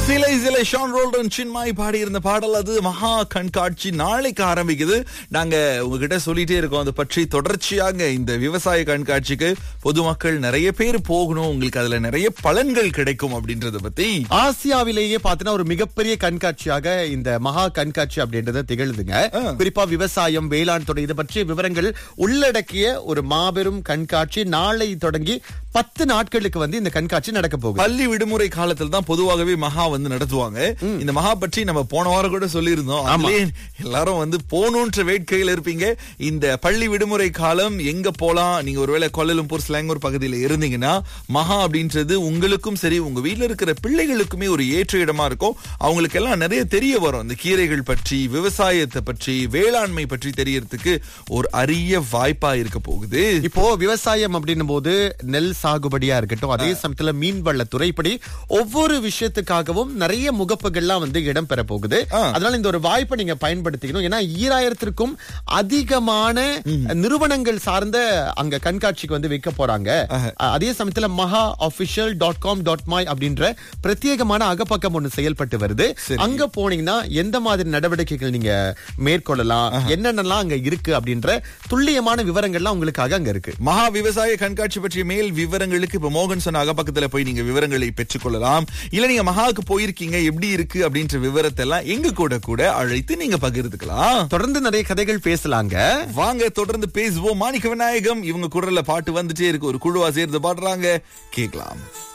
சிலை சிலை ஷான் ரோல்டன் சின்மாய் பாடி இருந்த பாடல் அது மகா கண்காட்சி நாளைக்கு ஆரம்பிக்குது நாங்க உங்ககிட்ட சொல்லிட்டே இருக்கோம் அதை பற்றி தொடர்ச்சியாக இந்த விவசாய கண்காட்சிக்கு பொதுமக்கள் நிறைய பேர் போகணும் உங்களுக்கு அதுல நிறைய பலன்கள் கிடைக்கும் அப்படின்றத பத்தி ஆசியாவிலேயே பாத்தீங்கன்னா ஒரு மிகப்பெரிய கண்காட்சியாக இந்த மகா கண்காட்சி அப்படின்றது திகழ்துங்க குறிப்பா விவசாயம் வேளாண் துறை இதை பற்றிய விவரங்கள் உள்ளடக்கிய ஒரு மாபெரும் கண்காட்சி நாளை தொடங்கி பத்து நாட்களுக்கு வந்து இந்த கண்காட்சி நடக்க போகுது பள்ளி விடுமுறை காலத்துல தான் பொதுவாகவே மகா வந்து நடத்துவாங்க இந்த மகா பற்றி நம்ம போன வாரம் கூட சொல்லியிருந்தோம் அதுலயே எல்லாரும் வந்து போகணுன்ற வேட்கையில் இருப்பீங்க இந்த பள்ளி விடுமுறை காலம் எங்க போலாம் நீங்க ஒருவேளை கொல்லலும்பூர் ஸ்லாங்கூர் பகுதியில இருந்தீங்கன்னா மகா அப்படின்றது உங்களுக்கும் சரி உங்க வீட்ல இருக்கிற பிள்ளைகளுக்குமே ஒரு ஏற்ற இடமா இருக்கும் அவங்களுக்கு எல்லாம் நிறைய தெரிய வரும் இந்த கீரைகள் பற்றி விவசாயத்தை பற்றி வேளாண்மை பற்றி தெரியறதுக்கு ஒரு அரிய வாய்ப்பா இருக்க போகுது இப்போ விவசாயம் அப்படின்னும் போது நெல் சாகுபடியா இருக்கட்டும் அதே சமயத்துல மீன்வளத்துறை இப்படி ஒவ்வொரு விஷயத்துக்காகவும் நிறைய முகப்புகள்லாம் வந்து இடம் பெற போகுது ஆ. அதனால இந்த ஒரு வாய்ப்பை நீங்க பயன்படுத்திக்கணும் ஏன்னா ஈராயிரத்திற்கும் அதிகமான நிறுவனங்கள் சார்ந்த அங்க கண்காட்சிக்கு வந்து வைக்க போறாங்க அ- அதே சமயத்துல மகா official dot com dot my அப்படின்ற பிரத்யேகமான அகப்பக்கம் ஒண்ணு செயல்பட்டு வருது சரி. அங்க போனீங்கன்னா எந்த மாதிரி நடவடிக்கைகள் நீங்க மேற்கொள்ளலாம் என்னென்னலாம் அங்க இருக்கு அப்படின்ற துல்லியமான விவரங்கள்லாம் உங்களுக்காக அங்க இருக்கு மகா விவசாய கண்காட்சி பற்றிய மேல் விவரங்களுக்கு இப்ப மோகன் சொன்ன அகப்பக்கத்துல போய் நீங்க விவரங்களை பெற்றுக்கொள்ளலாம் இல்ல நீங்க மகாவுக்கு போயிருக்கீங்க எப்படி இருக்கு அப்படின்ற விவரத்தை எல்லாம் எங்க கூட கூட அழைத்து நீங்க பகிர்ந்துக்கலாம் தொடர்ந்து நிறைய கதைகள் பேசலாங்க வாங்க தொடர்ந்து பேசுவோம் மாணிக்க விநாயகம் இவங்க குரல்ல பாட்டு வந்துட்டே இருக்கு ஒரு குழுவா சேர்ந்து பாடுறாங்க கேட்கலாம்